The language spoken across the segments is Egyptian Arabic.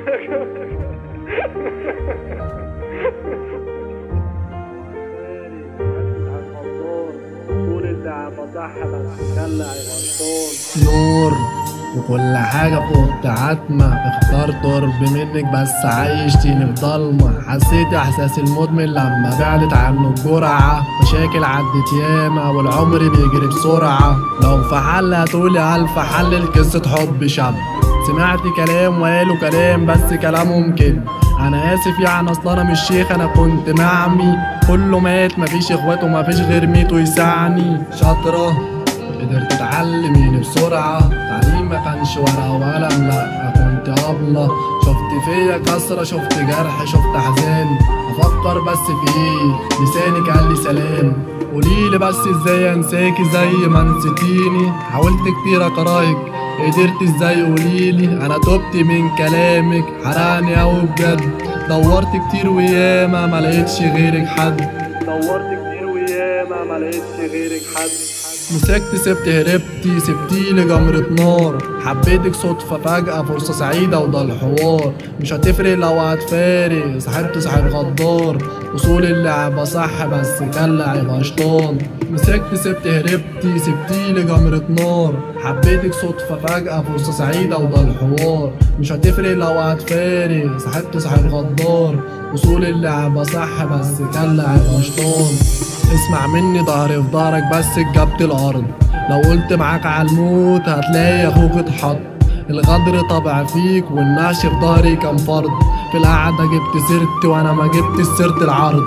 طول اللعب صح بس خلع غلطان نور وكل حاجة فوق عتمة اختار قرب منك بس عايشتيني في ضلمة حسيت احساس المدمن لما بعدت عنه الجرعة مشاكل عدت ياما والعمر بيجري بسرعة لو في حل هتقولي ألف حل لقصة حب شاب سمعت كلام وقالوا كلام بس كلامهم كده انا اسف يعني اصل انا مش شيخ انا كنت معمي كله مات مفيش اخوات ومفيش غير ميتو يسعني شاطرة قدرت تتعلميني بسرعة تعليم ما كانش ورقة وقلم لا كنت أبلة شفت فيا كسرة شفت جرح شفت حزان أفكر بس في إيه لسانك قال لي سلام قوليلي بس ازاي انساكي زي ما نسيتيني حاولت كتير اكرهك قدرت ازاي قوليلي انا تبت من كلامك حرقني اوي بجد دورت كتير وياما ما لقيتش غيرك حد دورت كتير وياما ما لقيتش غيرك حد مسكت سبت هربتي سبتيلي جمرة نار حبيتك صدفة فجأة فرصة سعيدة وده الحوار مش هتفرق لو هتفارق صاحبت صاحب غدار وصول اللعبة صح بس كان لعب شيطان مسكت سبت هربتي سبتيلي جمرة نار حبيتك صدفة فجأة فرصة سعيدة وده الحوار مش هتفرق لو هتفارق صاحبت صاحب غدار وصول اللعبة صح بس كان لعب شيطان اسمع مني ظهري في ظهرك بس اتجبت الارض لو قلت معاك على الموت هتلاقي اخوك اتحط الغدر طبع فيك والنعش في ظهري كان فرض في القعدة جبت سيرتي وانا ما جبت سيرة العرض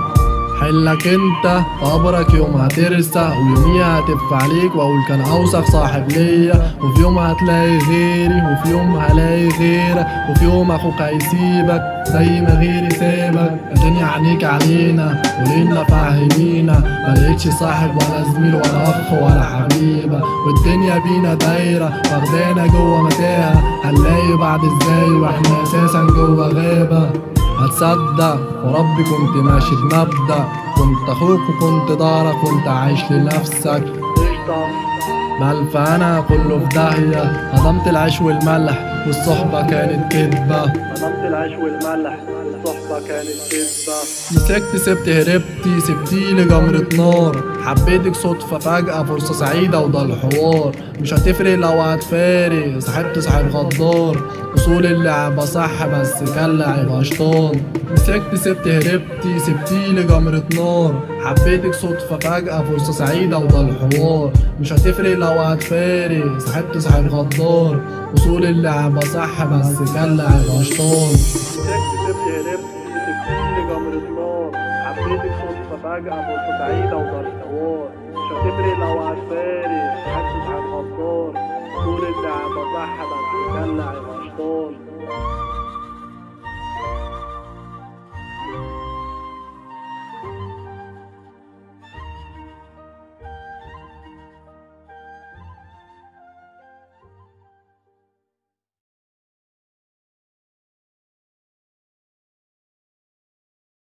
حلك انت قبرك يوم هترسى ويوميها هتف عليك واقول كان اوسخ صاحب ليا وفي يوم هتلاقي غيري وفي يوم هلاقي غيرك وفي يوم اخوك هيسيبك زي ما غيري سابك الدنيا عينيك علينا ولينا فاهمينا ملقتش صاحب ولا زميل ولا اخ ولا حبيبه والدنيا بينا دايره واخدانا جوه متاهه هنلاقي بعد ازاي واحنا اساسا جوه غابه هتصدق وربي كنت ماشي بمبدأ كنت اخوك وكنت دارك كنت عايش لنفسك قشطة بل فانا كله في داهية هضمت العيش والملح والصحبة كانت كدبة هضمت العيش والملح الصحبة كانت كدبة مسكت سبت هربتي سبتيلي جمرة نار حبيتك صدفة فجأة فرصة سعيدة وده الحوار مش هتفرق لو هتفارق صاحبت صاحب غدار وصول اللعبة صح بس كان لعب شيطان مسكت سبت هربتي سبتيلي جمرة نار حبيتك صدفة فجأة فرصة سعيدة وده الحوار مش هتفرق لو هتفارق صاحبت صاحب غدار وصول اللعبة صح بس كان لعب شيطان مسكت سبت هربت سبتيلي جمرة نار حبيتك صدفة فجأة فرصة سعيدة وده الحوار مش هتفرق لو هتفارق حد صاحب غدار طول اللعبة صح بس كان لعب شيطان